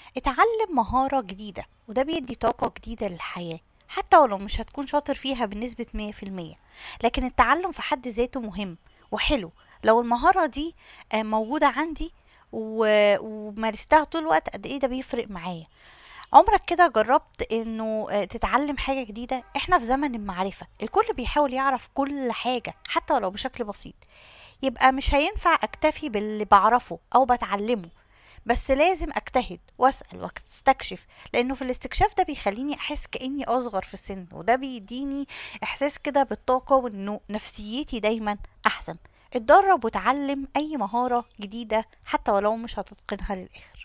اتعلم مهارة جديدة وده بيدي طاقة جديدة للحياة حتى ولو مش هتكون شاطر فيها بنسبة مية في المية لكن التعلم في حد ذاته مهم وحلو لو المهارة دي آه، موجودة عندي و- ومارستها طول الوقت قد ايه ده بيفرق معايا عمرك كده جربت انه آه، تتعلم حاجة جديدة احنا في زمن المعرفة الكل بيحاول يعرف كل حاجة حتى ولو بشكل بسيط يبقى مش هينفع اكتفي باللي بعرفه او بتعلمه بس لازم اجتهد واسال واستكشف لانه في الاستكشاف ده بيخليني احس كاني اصغر في السن وده بيديني احساس كده بالطاقه وانه نفسيتي دايما احسن اتدرب وتعلم اي مهاره جديده حتى ولو مش هتتقنها للاخر